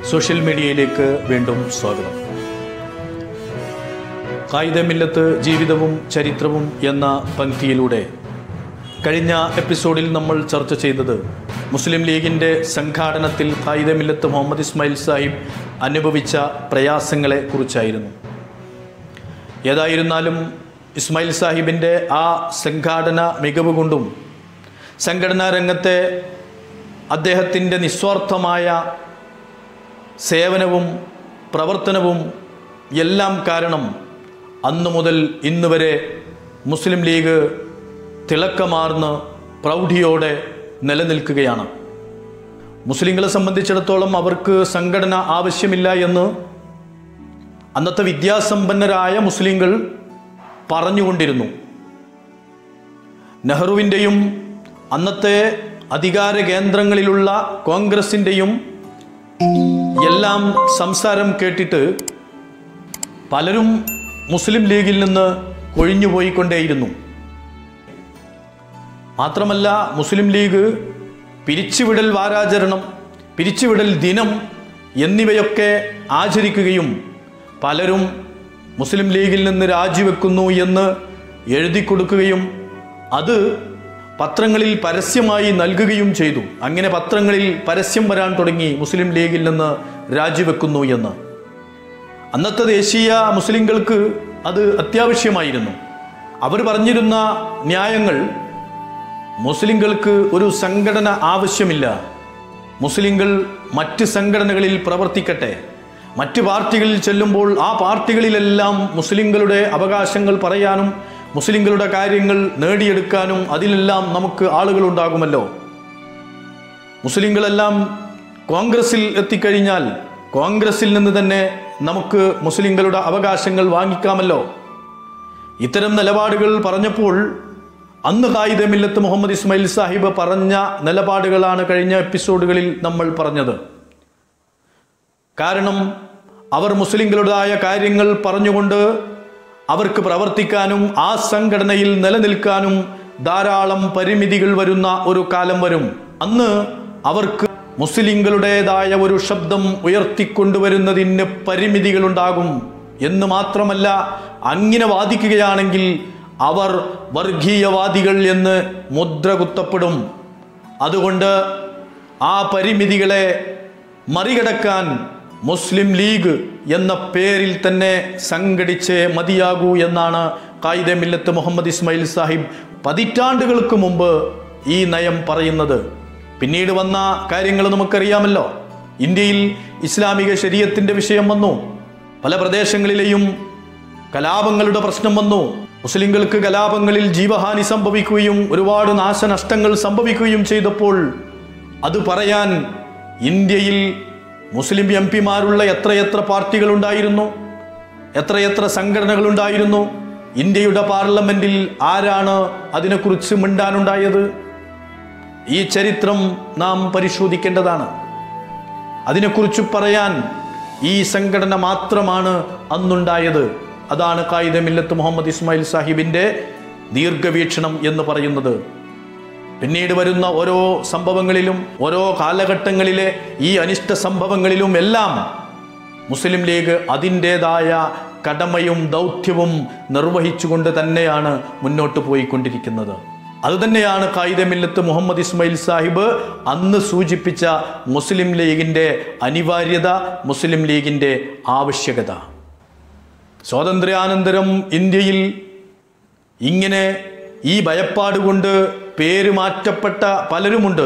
social മീഡിയയിലേക്ക് വീണ്ടും സ്വാഗതം കായികമില്ലത്ത് ജീവിതവും ചരിത്രവും എന്ന പങ്ക്തിയിലൂടെ കഴിഞ്ഞ എപ്പിസോഡിൽ നമ്മൾ ചർച്ച ചെയ്തത് മുസ്ലിം ലീഗിൻ്റെ സംഘാടനത്തിൽ കായികമില്ലത്ത് മുഹമ്മദ് ഇസ്മായിൽ സാഹിബ് അനുഭവിച്ച പ്രയാസങ്ങളെ കുറിച്ചായിരുന്നു ഏതായിരുന്നാലും ഇസ്മായിൽ സാഹിബിൻ്റെ ആ സംഘാടന മികവ് കൊണ്ടും സംഘടനാ രംഗത്തെ അദ്ദേഹത്തിൻ്റെ നിസ്വാർത്ഥമായ സേവനവും പ്രവർത്തനവും എല്ലാം കാരണം അന്നു മുതൽ ഇന്ന് വരെ മുസ്ലിം ലീഗ് തിളക്കമാർന്ന് പ്രൗഢിയോടെ നിലനിൽക്കുകയാണ് മുസ്ലിങ്ങളെ സംബന്ധിച്ചിടത്തോളം അവർക്ക് സംഘടന ആവശ്യമില്ല എന്ന് അന്നത്തെ വിദ്യാസമ്പന്നരായ മുസ്ലിങ്ങൾ പറഞ്ഞുകൊണ്ടിരുന്നു നെഹ്റുവിൻ്റെയും അന്നത്തെ അധികാര കേന്ദ്രങ്ങളിലുള്ള കോൺഗ്രസിൻ്റെയും എല്ലാം സംസാരം കേട്ടിട്ട് പലരും മുസ്ലിം ലീഗിൽ നിന്ന് കൊഴിഞ്ഞുപോയിക്കൊണ്ടേയിരുന്നു മാത്രമല്ല മുസ്ലിം ലീഗ് പിരിച്ചുവിടൽ വാരാചരണം പിരിച്ചുവിടൽ ദിനം എന്നിവയൊക്കെ ആചരിക്കുകയും പലരും മുസ്ലിം ലീഗിൽ നിന്ന് രാജിവെക്കുന്നു എന്ന് എഴുതി കൊടുക്കുകയും അത് പത്രങ്ങളിൽ പരസ്യമായി നൽകുകയും ചെയ്തു അങ്ങനെ പത്രങ്ങളിൽ പരസ്യം വരാൻ തുടങ്ങി മുസ്ലിം ലീഗിൽ നിന്ന് രാജിവെക്കുന്നു എന്ന് അന്നത്തെ ദേശീയ മുസ്ലിങ്ങൾക്ക് അത് അത്യാവശ്യമായിരുന്നു അവർ പറഞ്ഞിരുന്ന ന്യായങ്ങൾ മുസ്ലിങ്ങൾക്ക് ഒരു സംഘടന ആവശ്യമില്ല മുസ്ലിങ്ങൾ മറ്റ് സംഘടനകളിൽ പ്രവർത്തിക്കട്ടെ മറ്റ് പാർട്ടികളിൽ ചെല്ലുമ്പോൾ ആ പാർട്ടികളിലെല്ലാം മുസ്ലിങ്ങളുടെ അവകാശങ്ങൾ പറയാനും മുസ്ലിങ്ങളുടെ കാര്യങ്ങൾ നേടിയെടുക്കാനും അതിലെല്ലാം നമുക്ക് ആളുകളുണ്ടാകുമല്ലോ മുസ്ലിങ്ങളെല്ലാം കോൺഗ്രസിൽ എത്തിക്കഴിഞ്ഞാൽ കോൺഗ്രസിൽ നിന്ന് തന്നെ നമുക്ക് മുസ്ലിങ്ങളുടെ അവകാശങ്ങൾ വാങ്ങിക്കാമല്ലോ ഇത്തരം നിലപാടുകൾ പറഞ്ഞപ്പോൾ അന്ന് കായികമില്ലത്ത് മുഹമ്മദ് ഇസ്മായിൽ സാഹിബ് പറഞ്ഞ നിലപാടുകളാണ് കഴിഞ്ഞ എപ്പിസോഡുകളിൽ നമ്മൾ പറഞ്ഞത് കാരണം അവർ മുസ്ലിങ്ങളുടേതായ കാര്യങ്ങൾ പറഞ്ഞുകൊണ്ട് അവർക്ക് പ്രവർത്തിക്കാനും ആ സംഘടനയിൽ നിലനിൽക്കാനും ധാരാളം പരിമിതികൾ വരുന്ന ഒരു കാലം വരും അന്ന് അവർക്ക് മുസ്ലിങ്ങളുടേതായ ഒരു ശബ്ദം ഉയർത്തിക്കൊണ്ടുവരുന്നതിന് പരിമിതികളുണ്ടാകും എന്ന് മാത്രമല്ല അങ്ങനെ വാദിക്കുകയാണെങ്കിൽ അവർ വർഗീയവാദികൾ എന്ന് മുദ്ര കുത്തപ്പെടും അതുകൊണ്ട് ആ പരിമിതികളെ മറികടക്കാൻ മുസ്ലിം ലീഗ് എന്ന പേരിൽ തന്നെ സംഘടിച്ചേ മതിയാകൂ എന്നാണ് കായിദ മില്ലത്ത് മുഹമ്മദ് ഇസ്മായിൽ സാഹിബ് പതിറ്റാണ്ടുകൾക്ക് മുമ്പ് ഈ നയം പറയുന്നത് പിന്നീട് വന്ന കാര്യങ്ങൾ നമുക്കറിയാമല്ലോ ഇന്ത്യയിൽ ഇസ്ലാമിക ശരീരത്തിൻ്റെ വിഷയം വന്നു പല പ്രദേശങ്ങളിലെയും കലാപങ്ങളുടെ പ്രശ്നം വന്നു മുസ്ലിങ്ങൾക്ക് കലാപങ്ങളിൽ ജീവഹാനി സംഭവിക്കുകയും ഒരുപാട് നാശനഷ്ടങ്ങൾ സംഭവിക്കുകയും ചെയ്തപ്പോൾ അത് പറയാൻ ഇന്ത്യയിൽ മുസ്ലിം എം പിമാരുള്ള എത്രയെത്ര പാർട്ടികളുണ്ടായിരുന്നു എത്രയെത്ര സംഘടനകളുണ്ടായിരുന്നു ഇന്ത്യയുടെ പാർലമെന്റിൽ ആരാണ് അതിനെക്കുറിച്ച് മിണ്ടാനുണ്ടായത് ഈ ചരിത്രം നാം പരിശോധിക്കേണ്ടതാണ് അതിനെക്കുറിച്ച് പറയാൻ ഈ സംഘടന മാത്രമാണ് അന്നുണ്ടായത് അതാണ് കായിദ മില്ലത്ത് മുഹമ്മദ് ഇസ്മായിൽ സാഹിബിൻ്റെ ദീർഘവീക്ഷണം എന്ന് പറയുന്നത് പിന്നീട് വരുന്ന ഓരോ സംഭവങ്ങളിലും ഓരോ കാലഘട്ടങ്ങളിലെ ഈ അനിഷ്ട സംഭവങ്ങളിലും എല്ലാം മുസ്ലിം ലീഗ് അതിൻ്റെതായ കടമയും ദൗത്യവും നിർവഹിച്ചുകൊണ്ട് തന്നെയാണ് മുന്നോട്ട് പോയിക്കൊണ്ടിരിക്കുന്നത് അതുതന്നെയാണ് കായികമില്ലത്ത് മുഹമ്മദ് ഇസ്മായിൽ സാഹിബ് അന്ന് സൂചിപ്പിച്ച മുസ്ലിം ലീഗിൻ്റെ അനിവാര്യത മുസ്ലിം ലീഗിൻ്റെ ആവശ്യകത സ്വാതന്ത്ര്യാനന്തരം ഇന്ത്യയിൽ ഇങ്ങനെ ഈ ഭയപ്പാട് കൊണ്ട് പേര് മാറ്റപ്പെട്ട പലരുമുണ്ട്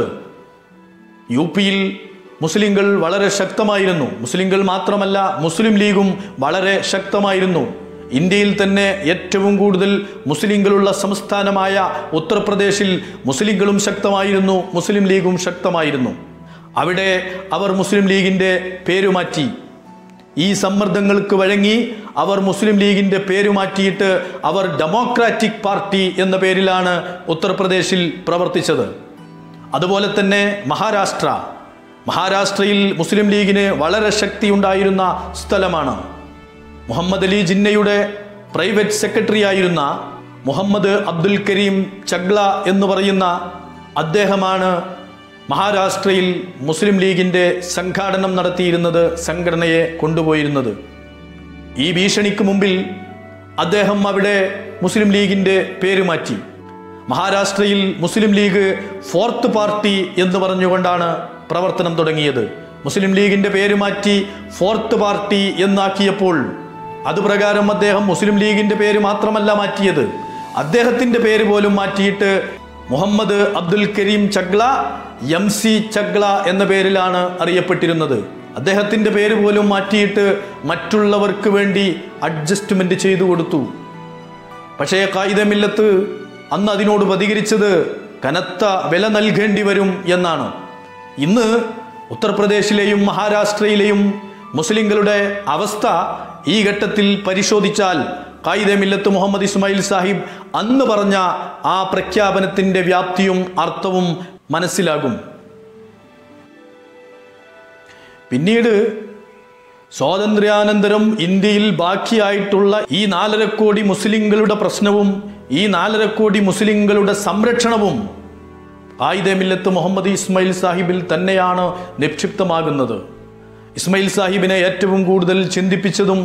യു പിയിൽ മുസ്ലിങ്ങൾ വളരെ ശക്തമായിരുന്നു മുസ്ലിങ്ങൾ മാത്രമല്ല മുസ്ലിം ലീഗും വളരെ ശക്തമായിരുന്നു ഇന്ത്യയിൽ തന്നെ ഏറ്റവും കൂടുതൽ മുസ്ലിങ്ങളുള്ള സംസ്ഥാനമായ ഉത്തർപ്രദേശിൽ മുസ്ലിങ്ങളും ശക്തമായിരുന്നു മുസ്ലിം ലീഗും ശക്തമായിരുന്നു അവിടെ അവർ മുസ്ലിം ലീഗിൻ്റെ പേരുമാറ്റി ഈ സമ്മർദ്ദങ്ങൾക്ക് വഴങ്ങി അവർ മുസ്ലിം ലീഗിൻ്റെ പേരു മാറ്റിയിട്ട് അവർ ഡെമോക്രാറ്റിക് പാർട്ടി എന്ന പേരിലാണ് ഉത്തർപ്രദേശിൽ പ്രവർത്തിച്ചത് അതുപോലെ തന്നെ മഹാരാഷ്ട്ര മഹാരാഷ്ട്രയിൽ മുസ്ലിം ലീഗിന് വളരെ ശക്തിയുണ്ടായിരുന്ന സ്ഥലമാണ് മുഹമ്മദ് അലി ജിന്നയുടെ പ്രൈവറ്റ് സെക്രട്ടറി ആയിരുന്ന മുഹമ്മദ് അബ്ദുൽ കരീം ചഗ്ല എന്ന് പറയുന്ന അദ്ദേഹമാണ് മഹാരാഷ്ട്രയിൽ മുസ്ലിം ലീഗിൻ്റെ സംഘാടനം നടത്തിയിരുന്നത് സംഘടനയെ കൊണ്ടുപോയിരുന്നത് ഈ ഭീഷണിക്ക് മുമ്പിൽ അദ്ദേഹം അവിടെ മുസ്ലിം ലീഗിൻ്റെ പേര് മാറ്റി മഹാരാഷ്ട്രയിൽ മുസ്ലിം ലീഗ് ഫോർത്ത് പാർട്ടി എന്ന് പറഞ്ഞുകൊണ്ടാണ് പ്രവർത്തനം തുടങ്ങിയത് മുസ്ലിം ലീഗിൻ്റെ പേര് മാറ്റി ഫോർത്ത് പാർട്ടി എന്നാക്കിയപ്പോൾ അതുപ്രകാരം അദ്ദേഹം മുസ്ലിം ലീഗിൻ്റെ പേര് മാത്രമല്ല മാറ്റിയത് അദ്ദേഹത്തിൻ്റെ പേര് പോലും മാറ്റിയിട്ട് മുഹമ്മദ് അബ്ദുൽ കരീം ചഗ്ല എം സി ചഗ്ല എന്ന പേരിലാണ് അറിയപ്പെട്ടിരുന്നത് അദ്ദേഹത്തിൻ്റെ പേര് പോലും മാറ്റിയിട്ട് മറ്റുള്ളവർക്ക് വേണ്ടി അഡ്ജസ്റ്റ്മെന്റ് ചെയ്തു കൊടുത്തു പക്ഷേ കായികമില്ലത്ത് അന്ന് അതിനോട് പ്രതികരിച്ചത് കനത്ത വില നൽകേണ്ടി വരും എന്നാണ് ഇന്ന് ഉത്തർപ്രദേശിലെയും മഹാരാഷ്ട്രയിലെയും മുസ്ലിങ്ങളുടെ അവസ്ഥ ഈ ഘട്ടത്തിൽ പരിശോധിച്ചാൽ കായികമില്ലത്ത് മുഹമ്മദ് ഇസ്മായിൽ സാഹിബ് അന്ന് പറഞ്ഞ ആ പ്രഖ്യാപനത്തിന്റെ വ്യാപ്തിയും അർത്ഥവും മനസ്സിലാകും പിന്നീട് സ്വാതന്ത്ര്യാനന്തരം ഇന്ത്യയിൽ ബാക്കിയായിട്ടുള്ള ഈ നാലര കോടി മുസ്ലിങ്ങളുടെ പ്രശ്നവും ഈ നാലര കോടി മുസ്ലിങ്ങളുടെ സംരക്ഷണവും ആയുധമില്ലത്ത് മുഹമ്മദ് ഇസ്മായിൽ സാഹിബിൽ തന്നെയാണ് നിക്ഷിപ്തമാകുന്നത് ഇസ്മായിൽ സാഹിബിനെ ഏറ്റവും കൂടുതൽ ചിന്തിപ്പിച്ചതും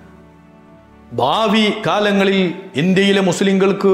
ഭാവി കാലങ്ങളിൽ ഇന്ത്യയിലെ മുസ്ലിങ്ങൾക്ക്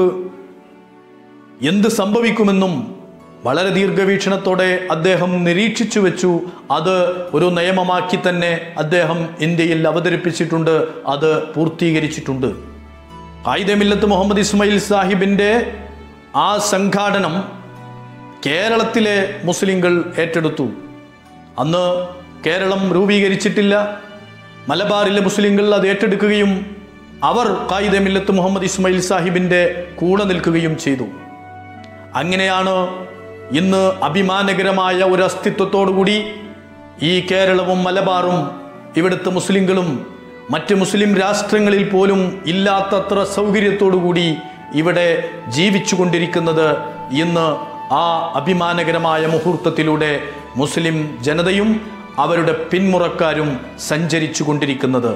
എന്ത് സംഭവിക്കുമെന്നും വളരെ ദീർഘവീക്ഷണത്തോടെ അദ്ദേഹം നിരീക്ഷിച്ചു വെച്ചു അത് ഒരു നിയമമാക്കി തന്നെ അദ്ദേഹം ഇന്ത്യയിൽ അവതരിപ്പിച്ചിട്ടുണ്ട് അത് പൂർത്തീകരിച്ചിട്ടുണ്ട് ആയുധമില്ലത്ത് മുഹമ്മദ് ഇസ്മായിൽ സാഹിബിൻ്റെ ആ സംഘാടനം കേരളത്തിലെ മുസ്ലിങ്ങൾ ഏറ്റെടുത്തു അന്ന് കേരളം രൂപീകരിച്ചിട്ടില്ല മലബാറിലെ മുസ്ലിങ്ങൾ അത് ഏറ്റെടുക്കുകയും അവർ കായിദമില്ലത്ത് മുഹമ്മദ് ഇസ്മായിൽ സാഹിബിൻ്റെ കൂടെ നിൽക്കുകയും ചെയ്തു അങ്ങനെയാണ് ഇന്ന് അഭിമാനകരമായ ഒരു അസ്തിത്വത്തോടുകൂടി ഈ കേരളവും മലബാറും ഇവിടുത്തെ മുസ്ലിങ്ങളും മറ്റ് മുസ്ലിം രാഷ്ട്രങ്ങളിൽ പോലും ഇല്ലാത്തത്ര സൗകര്യത്തോടുകൂടി ഇവിടെ ജീവിച്ചു കൊണ്ടിരിക്കുന്നത് ഇന്ന് ആ അഭിമാനകരമായ മുഹൂർത്തത്തിലൂടെ മുസ്ലിം ജനതയും അവരുടെ പിന്മുറക്കാരും സഞ്ചരിച്ചു കൊണ്ടിരിക്കുന്നത്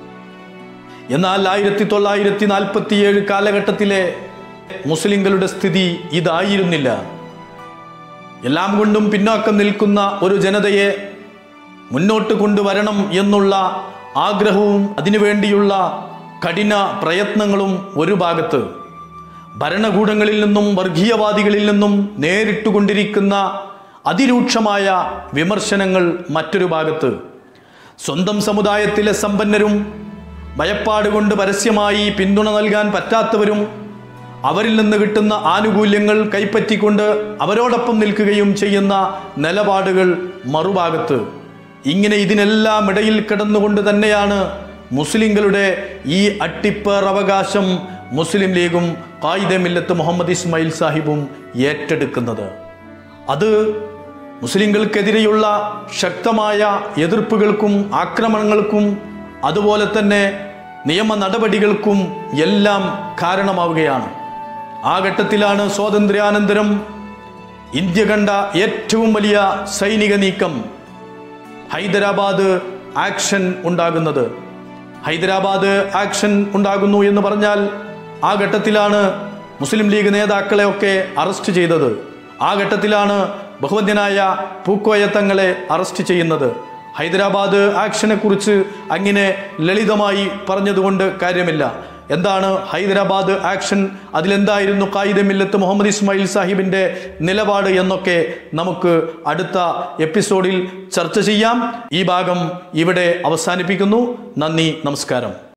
എന്നാൽ ആയിരത്തി തൊള്ളായിരത്തി നാൽപ്പത്തിയേഴ് കാലഘട്ടത്തിലെ മുസ്ലിങ്ങളുടെ സ്ഥിതി ഇതായിരുന്നില്ല എല്ലാം കൊണ്ടും പിന്നോക്കം നിൽക്കുന്ന ഒരു ജനതയെ മുന്നോട്ട് കൊണ്ടുവരണം എന്നുള്ള ആഗ്രഹവും അതിനുവേണ്ടിയുള്ള കഠിന പ്രയത്നങ്ങളും ഒരു ഭാഗത്ത് ഭരണകൂടങ്ങളിൽ നിന്നും വർഗീയവാദികളിൽ നിന്നും നേരിട്ടുകൊണ്ടിരിക്കുന്ന അതിരൂക്ഷമായ വിമർശനങ്ങൾ മറ്റൊരു ഭാഗത്ത് സ്വന്തം സമുദായത്തിലെ സമ്പന്നരും ഭയപ്പാട് കൊണ്ട് പരസ്യമായി പിന്തുണ നൽകാൻ പറ്റാത്തവരും അവരിൽ നിന്ന് കിട്ടുന്ന ആനുകൂല്യങ്ങൾ കൈപ്പറ്റിക്കൊണ്ട് അവരോടൊപ്പം നിൽക്കുകയും ചെയ്യുന്ന നിലപാടുകൾ മറുഭാഗത്ത് ഇങ്ങനെ ഇതിനെല്ലാം ഇടയിൽ കിടന്നുകൊണ്ട് തന്നെയാണ് മുസ്ലിങ്ങളുടെ ഈ അട്ടിപ്പേർ അവകാശം മുസ്ലിം ലീഗും കായിദമില്ലത്ത് മുഹമ്മദ് ഇസ്മായിൽ സാഹിബും ഏറ്റെടുക്കുന്നത് അത് മുസ്ലിങ്ങൾക്കെതിരെയുള്ള ശക്തമായ എതിർപ്പുകൾക്കും ആക്രമണങ്ങൾക്കും അതുപോലെ തന്നെ നിയമ നടപടികൾക്കും എല്ലാം കാരണമാവുകയാണ് ആ ഘട്ടത്തിലാണ് സ്വാതന്ത്ര്യാനന്തരം ഇന്ത്യ കണ്ട ഏറ്റവും വലിയ സൈനിക നീക്കം ഹൈദരാബാദ് ആക്ഷൻ ഉണ്ടാകുന്നത് ഹൈദരാബാദ് ആക്ഷൻ ഉണ്ടാകുന്നു എന്ന് പറഞ്ഞാൽ ആ ഘട്ടത്തിലാണ് മുസ്ലിം ലീഗ് നേതാക്കളെ ഒക്കെ അറസ്റ്റ് ചെയ്തത് ആ ഘട്ടത്തിലാണ് ബഹുവന്യനായ പൂക്കോയ തങ്ങളെ അറസ്റ്റ് ചെയ്യുന്നത് ഹൈദരാബാദ് ആക്ഷനെ കുറിച്ച് അങ്ങനെ ലളിതമായി പറഞ്ഞതുകൊണ്ട് കാര്യമില്ല എന്താണ് ഹൈദരാബാദ് ആക്ഷൻ അതിലെന്തായിരുന്നു കായിദമില്ലത്ത് മുഹമ്മദ് ഇസ്മായിൽ സാഹിബിൻ്റെ നിലപാട് എന്നൊക്കെ നമുക്ക് അടുത്ത എപ്പിസോഡിൽ ചർച്ച ചെയ്യാം ഈ ഭാഗം ഇവിടെ അവസാനിപ്പിക്കുന്നു നന്ദി നമസ്കാരം